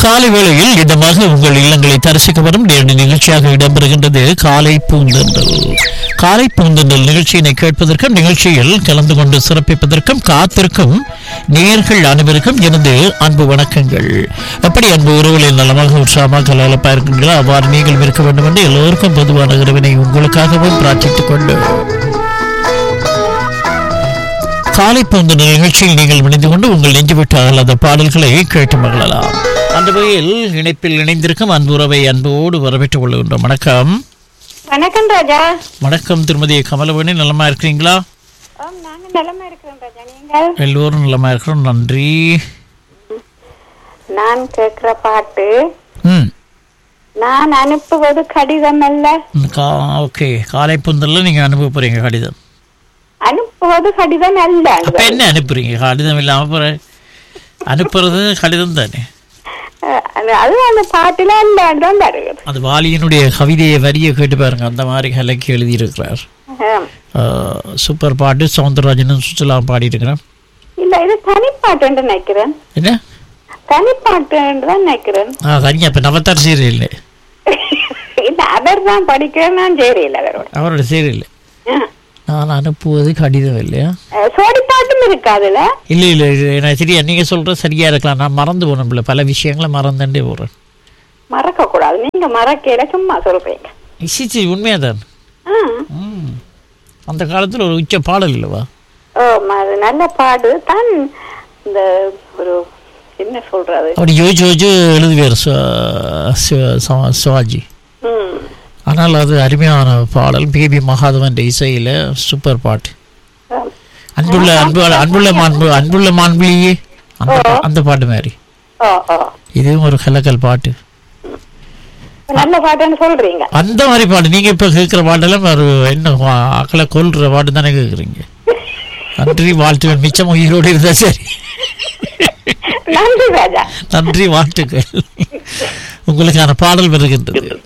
காலை வேளையில் இதமாக உங்கள் இல்லங்களை தரிசிக்க வரும் நேரடி நிகழ்ச்சியாக இடம்பெறுகின்றது காலை பூந்தென்றல் காலை பூந்தென்றல் நிகழ்ச்சியினை கேட்பதற்கும் நிகழ்ச்சியில் கலந்து கொண்டு சிறப்பிப்பதற்கும் காத்திருக்கும் நேயர்கள் அனைவருக்கும் எனது அன்பு வணக்கங்கள் எப்படி அன்பு உறவுகளில் நலமாக உற்சாகமாக கலகலப்பா இருக்கின்றீர்களோ அவ்வாறு நீங்கள் இருக்க வேண்டும் என்று எல்லோருக்கும் பொதுவான இறைவனை உங்களுக்காகவும் பிரார்த்தித்துக் கொண்டு காலை போன்ற நிகழ்ச்சியில் நீங்கள் இணைந்து கொண்டு உங்கள் நெஞ்சு விட்டு அகலாத பாடல்களை கேட்டு மகிழலாம் அந்த வகையில் இணைப்பில் இணைந்திருக்கும் அன்புறவை அன்போடு வரவேற்றுக் கொள்கின்றோம் வணக்கம் வணக்கம் ராஜா வணக்கம் திருமதி கமலவேணி நலமா இருக்கிறீங்களா ஆம் நாங்க நலமா இருக்கிறோம் ராஜா நீங்கள் எல்லோரும் நலமா இருக்கிறோம் நன்றி நான் கேட்கிற பாட்டு ம் நான் அனுப்புவது கடிதம் அல்ல கா ஓகே காலை பொந்தல்ல நீங்க அனுப்ப போறீங்க கடிதம் அனுப்புவது கடிதம் அல்ல அப்ப என்ன அனுப்புறீங்க கடிதம் இல்லாம போற அனுப்புறது கடிதம் தானே அஹ், அது- அது அந்த பாட்டுல அல்லாதான் தருகிறது அது வாலியினுடைய கவிதையை வரியை கேட்டு பாருங்க அந்த மாதிரி கலக்கி எழுதியிருக்கிறார் ஆம். ஆஹ் சூப்பர் பாட்டு சவுந்தரராஜனும் சுற்றுலா பாடியிருக்கிறேன் இல்ல இது தனிப்பாட்டு என்று நினைக்கிறேன் என்ன தனிப்பாட்டு என்று தான் நினைக்கிறேன் ஆ சரிங்க இப்போ நவத்தார் சீரியல் இல்ல அவர் தான் படிக்கிறேன் நான் சேரியில் அவரோட அவரோட சீரியல் ஆ. நான் அனுப்புவது கடிதம் இல்லையா அஹ், சோடி பாட்டும் இருக்கு அதுல இல்லை இல்லை இது நான் சரியா நீங்கள் சொல்கிறது சரியாக இருக்கலாம் நான் மறந்து போனோம்ல பல விஷயங்களை மறந்துட்டே போகிறேன் மறக்க கூடாது நீங்க மறக்கையில சும்மா சொல்றீங்க இசிச்சி உண்மையாக தான் ஆ. ம் அந்த காலத்தில் ஒரு உச்ச பாடல் இல்லைவா ஓ ம- அது நல்ல பாடு தான் இந்த ஒரு என்ன சொல்றது அப்படி யோசிச்சு யோசிச்சு எழுதுவார் சிவ- சிவ- சிவ- சிவாஜி ம் ஆனால் அது அருமையான பாடல் பிபி மகாதவன் இசையில் சூப்பர் பாட்டு ஆம். அன்புள்ள அன்பு அன்புள்ள மாண்பு அன்புள்ள மாண்புலியே அந்த பா- அந்த பாட்டு மாதிரி ஓ ஓ இதுவும் ஒரு கலக்கல் பாட்டு நல்ல பாட்டுன்னு சொல்றீங்க அந்த மாதிரி பாட்டு நீங்க இப்ப கேட்கிற பாட்டெல்லாம் ஒரு என்ன வா- அக்களை கொல்ற பாட்டு தானே கேட்குறீங்க நன்றி வாழ்த்துக்கள் மிச்சம் உயிரோடு இருந்தா சரி நன்றி ராஜா நன்றி வாழ்த்துக்கள் உங்களுக்கான பாடல் வருகின்றது